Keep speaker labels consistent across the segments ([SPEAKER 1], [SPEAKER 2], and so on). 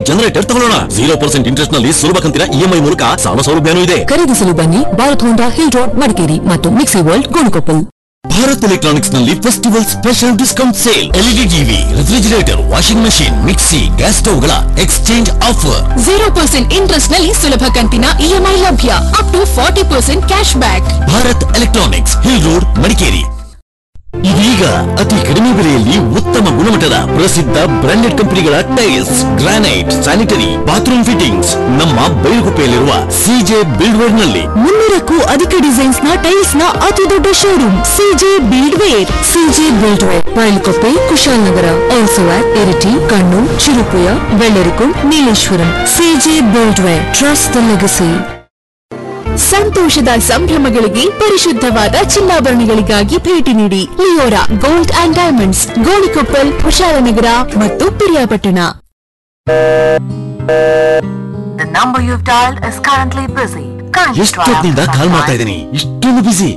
[SPEAKER 1] Generator ತಗೊಳ್ಳೋಣ zero percent interest ನಲ್ಲಿ ಸುಲಭ ಕಂತಿನ ಇಎಂಐ ಮೂಲಕ ಸಾಲ ಸೌಲಭ್ಯನೂ ಇದೆ
[SPEAKER 2] ಖರೀದಿಸಲು ಬನ್ನಿ Bharat Honda hill road Madikeri ಮತ್ತು mixie world Gonikoppal
[SPEAKER 1] Bharat electronics ನಲ್ಲಿ festival special discount sale LED TV refrigerator washing machine mixie gas ಸ್ಟವ್ಗಳ exchange offer
[SPEAKER 3] zero percent interest ನಲ್ಲಿ ಸುಲಭ ಕಂತಿನ ಇಎಂಐ ಲಭ್ಯ up to forty percent cash back
[SPEAKER 1] Bharat electronics hill road Madikeri ಇದೀಗ ಅತಿ ಕಡಿಮೆ ಬೆಲೆಯಲ್ಲಿ ಉತ್ತಮ ಗುಣಮಟ್ಟದ ಪ್ರಸಿದ್ಧ ಬ್ರಾಂಡೆಡ್ ಕಂಪನಿಗಳ tiles granite sanitary bathroom fittings ನಮ್ಮ ಬೈಲುಗುಪ್ಪೆಯಲ್ಲಿರುವ ಸಿಜೆ ಬಿಲ್ಡ್ವೇರ್ ನಲ್ಲಿ
[SPEAKER 2] ಮುನ್ನೂರಕ್ಕೂ ಅಧಿಕ ಡಿಸೈನ್ಸ್ ನ ಟೈಲ್ಸ್ ನ ಅತಿ ದೊಡ್ಡ showroom CJ buildware CJ buildware Bailkoppe Kushalnagar also at Iritty Kannur Cherupuzha ಬೆಳ್ಳರಿಕು Nileshwaram CJ buildware trust the legacy
[SPEAKER 3] ಸಂತೋಷದ ಸಂಭ್ರಮಗಳಿಗೆ ಪರಿಶುದ್ಧವಾದ ಚಿನ್ನಾಭರಣಗಳಿಗಾಗಿ ಭೇಟಿ ನೀಡಿ Liora gold and diamonds Gonikoppal Kushalnagar ಮತ್ತು Periyapatna
[SPEAKER 4] The number you've dialed is currently busy. Kindly try
[SPEAKER 1] ಎಷ್ಟೊತ್ತಿನಿಂದ
[SPEAKER 4] after
[SPEAKER 1] call
[SPEAKER 4] some
[SPEAKER 1] ಮಾಡ್ತಾ
[SPEAKER 4] time.
[SPEAKER 1] ಇದ್ದೀನಿ ಇಷ್ಟೊಂದು ಬಿಸಿ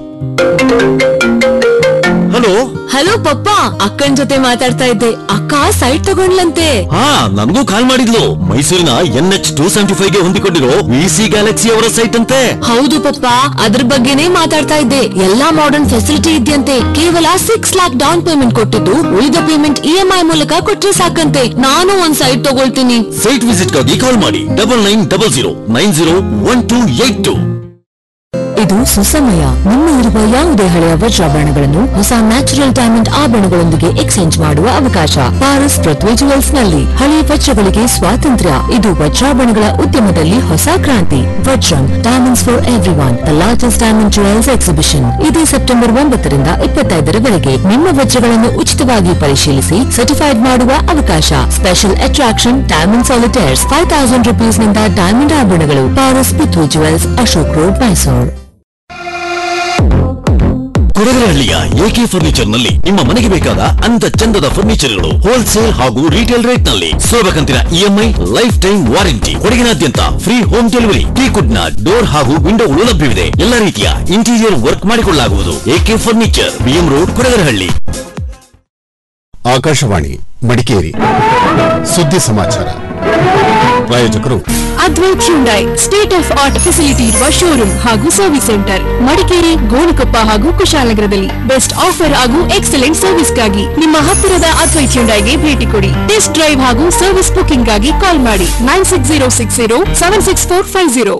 [SPEAKER 1] ಹಲೋ
[SPEAKER 2] ಹಲೋ ಪಪ್ಪ ಅಕ್ಕನ್ ಜೊತೆ ಮಾತಾಡ್ತಾ ಇದ್ದೆ ಅಕ್ಕ ಸೈಟ್ ತಗೊಂಡ್ಲಂತೆ
[SPEAKER 1] ಹಾ ನನಗೂ ಕಾಲ್ ಮಾಡಿದ್ಲು ಮೈಸೂರಿನ N H two seventy five ಗೆ ಹೊಂದಿಕೊಂಡಿರೋ ವಿ ಸಿ ಗ್ಯಾಲಕ್ಸಿ ಅವರ ಸೈಟ್ ಅಂತೆ
[SPEAKER 2] ಹೌದು ಪಪ್ಪ ಅದ್ರ ಬಗ್ಗೆನೇ ಮಾತಾಡ್ತಾ ಇದ್ದೆ ಎಲ್ಲಾ ಮಾಡರ್ನ್ ಫೆಸಿಲಿಟಿ ಇದೆಯಂತೆ ಕೇವಲ ಸಿಕ್ಸ್ ಲ್ಯಾಕ್ ಡೌನ್ ಪೇಮೆಂಟ್ ಕೊಟ್ಟಿದ್ದು ಉಳಿದ ಪೇಮೆಂಟ್ ಇಎಂಐ ಮೂಲಕ ಕೊಟ್ರೆ ಸಾಕಂತೆ ನಾನು ಒಂದ್ ಸೈಟ್ ತಗೊಳ್ತೀನಿ
[SPEAKER 1] ಸೈಟ್ ವಿಸಿಟ್ ಗಾಗಿ ಕಾಲ್ ಮಾಡಿ double nine double zero nine zero one two eight two
[SPEAKER 2] ಇದು ಸುಸಮಯ ನಿಮ್ಮ ಇರುವ ಯಾವುದೇ ಹಳೆಯ ವಜ್ರಾಭರಣಗಳನ್ನು ಹೊಸ ನ್ಯಾಚುರಲ್ ಡೈಮಂಡ್ ಆಭರಣಗಳೊಂದಿಗೆ ಎಕ್ಸ್ಚೇಂಜ್ ಮಾಡುವ ಅವಕಾಶ ಪಾರಸ್ ಪೃಥ್ವಿ ಜುವೆಲ್ಸ್ ನಲ್ಲಿ ಹಳೆಯ ವಜ್ರಗಳಿಗೆ ಸ್ವಾತಂತ್ರ್ಯ ಇದು ವಜ್ರಾಭರಣಗಳ ಉದ್ಯಮದಲ್ಲಿ ಹೊಸ ಕ್ರಾಂತಿ Vajram diamonds for everyone the largest diamond jewels exhibition ಇದೇ ಸೆಪ್ಟೆಂಬರ್ ಒಂಬತ್ತರಿಂದ ಇಪ್ಪತ್ತೈದರವರೆಗೆ ನಿಮ್ಮ ವಜ್ರಗಳನ್ನು ಉಚಿತವಾಗಿ ಪರಿಶೀಲಿಸಿ ಸರ್ಟಿಫೈಡ್ ಮಾಡುವ ಅವಕಾಶ special attraction diamond solitaires five thousand rupees ನಿಂದ ಡೈಮಂಡ್ ಆಭರಣಗಳು ಪಾರಸ್ ಪೃಥ್ವಿ ಜುವೆಲ್ಸ್ ಅಶೋಕ್ ರೋಡ್ ಮೈಸೂರು
[SPEAKER 1] ಕೊಡಗರಹಳ್ಳಿಯ ಎಕೆ ಫರ್ನಿಚರ್ ನಲ್ಲಿ ನಿಮ್ಮ ಮನೆಗೆ ಬೇಕಾದ ಅಂದ ಚಂದದ ಫರ್ನಿಚರ್ಗಳು ಹೋಲ್ಸೇಲ್ ಹಾಗೂ ರೀಟೇಲ್ ರೇಟ್ ನಲ್ಲಿ ಸುಲಭ ಕಂತಿನ ಇಎಂಐ ಲೈಫ್ ಟೈಮ್ ವಾರಂಟಿ ಕೊಡಗಿನಾದ್ಯಂತ ಫ್ರೀ ಹೋಮ್ ಡೆಲಿವರಿ ಟೀಕುಡ್ ನ ಡೋರ್ ಹಾಗೂ ವಿಂಡೋಗಳು ಲಭ್ಯವಿದೆ ಎಲ್ಲ ರೀತಿಯ ಇಂಟೀರಿಯರ್ ವರ್ಕ್ ಮಾಡಿಕೊಳ್ಳಲಾಗುವುದು AK furniture BM road Kodagarahalli
[SPEAKER 5] Akashvani Madikeri ಸುದ್ದಿ ಸಮಾಚಾರ ಪ್ರಾಯೋಜಕರು
[SPEAKER 3] Advaith Hyundai state of art facility ಇರುವ ಶೋರೂಮ್ ಹಾಗೂ ಸರ್ವಿಸ್ ಸೆಂಟರ್ ಮಡಿಕೇರಿ ಗೋಣಿಕೊಪ್ಪ ಹಾಗೂ ಕುಶಾಲನಗರದಲ್ಲಿ ಬೆಸ್ಟ್ ಆಫರ್ ಹಾಗೂ ಎಕ್ಸಲೆಂಟ್ ಸರ್ವಿಸ್ಗಾಗಿ ನಿಮ್ಮ ಹತ್ತಿರದ ಅದ್ವೈತ್ ಹ್ಯುಂಡೈಗೆ ಭೇಟಿ ಕೊಡಿ ಟೆಸ್ಟ್ ಡ್ರೈವ್ ಹಾಗೂ ಸರ್ವಿಸ್ ಬುಕಿಂಗ್ ಗಾಗಿ ಕಾಲ್ ಮಾಡಿ nine six zero six zero seven six four five zero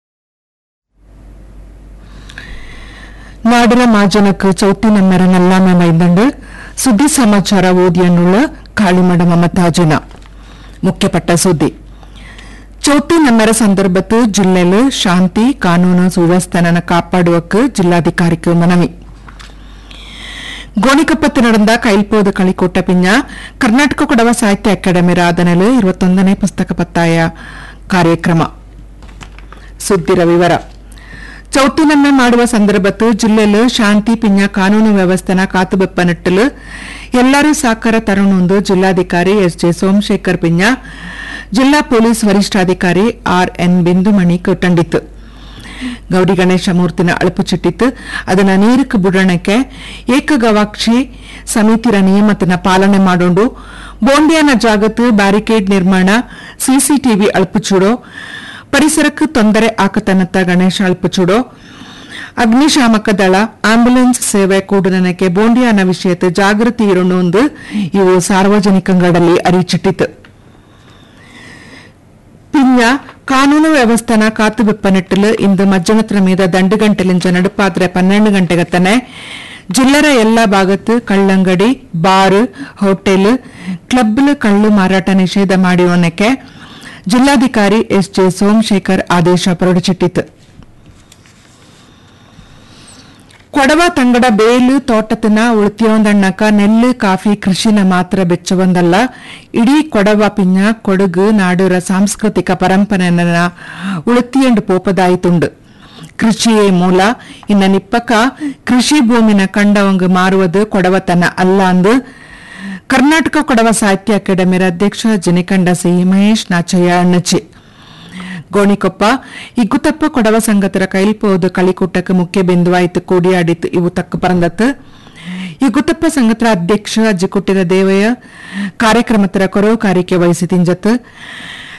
[SPEAKER 6] ನಾಡರ ಮಾಜನಕ್ ಚೌಟಿ ನಮ್ಮೆರ ನಲ್ಲಾಮೆ ಮೈದಂಡು ಸುದ್ದಿ ಸಮಾಚಾರ ಓದಿಯನ್ನುಳ್ಳ ಕಾಳಿಮಡ ಮಮತಾಜನ ಮುಖ್ಯಪಟ್ಟ ಸುದ್ದಿ ಚೌಟಿ ನಮ್ಮೆರ ಸಂದರ್ಭತ್ತು ಜಿಲ್ಲೆಲು ಶಾಂತಿ ಕಾನೂನು ಸುವ್ಯವಸ್ಥೆನ ಕಾಪಾಡುವಕ್ಕೆ ಜಿಲ್ಲಾಧಿಕಾರಿக்கு ಮನವಿ ಗೋಣಿಕೊಪ್ಪತ್ತು ನಡೆದ ಕೈಲ್ಪೋದ ಕಳಿಕೋಟ ಪಿಂಜ ಕರ್ನಾಟಕ ಕೊಡವ ಸಾಹಿತ್ಯ ಅಕಾಡೆಮಿ ರಾಧನೆಲು ಇರುವತ್ತೊಂದನೇ ಪುಸ್ತಕ ಪತ್ತಾಯ ಕಾರ್ಯಕ್ರಮ ಸುದ್ದಿರ ವಿವರ ಚೌಟಿನಮ್ಮೆ ಮಾಡುವ ಸಂದರ್ಭತ್ತು ಜಿಲ್ಲೆಲು ಶಾಂತಿ ಪಿಂಜ ಕಾನೂನು ವ್ಯವಸ್ಥೆನ ಕಾತುಬೆಪ್ಪ ನಿಟ್ಟಲು ಎಲ್ಲರೂ ಸಾಕಾರ ತರುಣೊಂದು ಜಿಲ್ಲಾಧಿಕಾರಿ ಎಸ್ ಜೆ ಸೋಮಶೇಖರ್ ಪಿಂಜ ಜಿಲ್ಲಾ ಪೊಲೀಸ್ ವರಿಷ್ಠಾಧಿಕಾರಿ ಆರ್ ಎನ್ ಬಿಂದುಮಣಿ ಕೊಟ್ಟಂಡಿತ್ತು ಗೌರಿ ಗಣೇಶ ಮೂರ್ತಿನ ಅಳುಪು ಚಿಟ್ಟಿತ್ತು ಅದನ್ನ ನೀರಕ್ಕೆ ಬಿಡಣಕ್ಕೆ ಏಕಗವಾಕ್ಷಿ ಸಮಿತಿರ ನಿಯಮತನ ಪಾಲನೆ ಮಾಡೋಂಡು ಬೋಂಡಿಯಾನ ಜಾಗತ್ತು ಬ್ಯಾರಿಕೇಡ್ ನಿರ್ಮಾಣ ಸಿಸಿಟಿವಿ ಅಳುಪು ಚೂಡೋ ಪರಿಸರಕ್ಕೆ ತೊಂದರೆ ಆಕತನತ್ತ ಗಣೇಶ ಅಳುಪು ಚೂಡೋ ಅಗ್ನಿಶಾಮಕ ದಳ ಆಂಬ್ಯುಲೆನ್ಸ್ ಸೇವೆ ಕೂಡನಕ್ಕೆ ಬೋಂಡಿಯಾನ ವಿಷಯದ ಜಾಗೃತಿ ಇರೋಣೊಂದು ಇವು ಸಾರ್ವಜನಿಕಂಗಡಲ್ಲಿ ಅರಿಚಿಟ್ಟಿತು ಪಿಂಜ ಕಾನೂನು ವ್ಯವಸ್ಥೆನ ಕಾತು ಬೆಪ್ಪನಿಟ್ಟಲು ಇಂದು ಮಜ್ಜನತ್ರ ಮೀದ ದಂಡು ಗಂಟೆಲಿಂಚ ನಡುಪಾದ್ರೆ ಪನ್ನೆರಡು ಗಂಟೆಗತ್ತನೆ ಜಿಲ್ಲರ ಎಲ್ಲ ಭಾಗತ್ತು ಕಳ್ಳಂಗಡಿ ಬಾರ್ ಹೋಟೆಲ್ ಕ್ಲಬ್ಲು ಕಳ್ಳು ಮಾರಾಟ ನಿಷೇಧ ಮಾಡಿವನಕ್ಕೆ ಜಿಲ್ಲಾಧಿಕಾರಿ ಎಸ್ ಜೆ ಸೋಮಶೇಖರ್ ಆದೇಶ ಹೊರಡಿಸಿಟ್ಟಿತು ಕೊಡವ ತಂಗಡ ಬೇಲು ತೋಟತನ ಉಳ್ತಿಯೊಂದಣ್ಣಕ ನೆಲ್ಲು ಕಾಫಿ ಕೃಷಿನ ಮಾತ್ರ ಬೆಚ್ಚವೊಂದಲ್ಲ ಇಡೀ ಕೊಡವ ಪಿಂಜ ಕೊಡಗು ನಾಡುರ ಸಾಂಸ್ಕೃತಿಕ ಪರಂಪರೆನ ಉಳುತಿಯಂಡು ಪೋಪದಾಯಿತುಂಡು ಕೃಷಿಯೇ ಮೂಲ ಇನ್ನ ನಿಪ್ಪಕ ಕೃಷಿ ಭೂಮಿನ ಕಂಡವಂಗ ಮಾರುವುದು ಕೊಡವತನ ಅಲ್ಲ ಅಂದು ಕರ್ನಾಟಕ ಕೊಡವ ಸಾಹಿತ್ಯ ಅಕಾಡೆಮಿರ ಅಧ್ಯಕ್ಷ ಜನಿಕಂಡ ಸಿ ಮಹೇಶ್ ನಾಚಯ್ಯ ಅಣ್ಣಚಿ ಗೋಣಿಕೊಪ್ಪ ಇಗ್ಗುತಪ್ಪ ಕೊಡವ ಸಂಗತರ ಕೈಲ್ಪೋದು ಕಳಿಕೂಟಕ್ಕೆ ಮುಖ್ಯ ಬಿಂದುವಾಯಿತು ಕೂಡಿಯಾಡಿತು ಇವು ತಕ್ಕ ಪರಂದತ್ತು ಇಗ್ಗುತಪ್ಪ ಸಂಗತರ ಅಧ್ಯಕ್ಷ ಅಜ್ಜಿಕುಟ್ಟಿರ ದೇವಯ್ಯ ಕಾರ್ಯಕ್ರಮತರ ಕೊರವು ಕಾರಿಕೆ ವಹಿಸಿ ತಿಂಜತ್ತು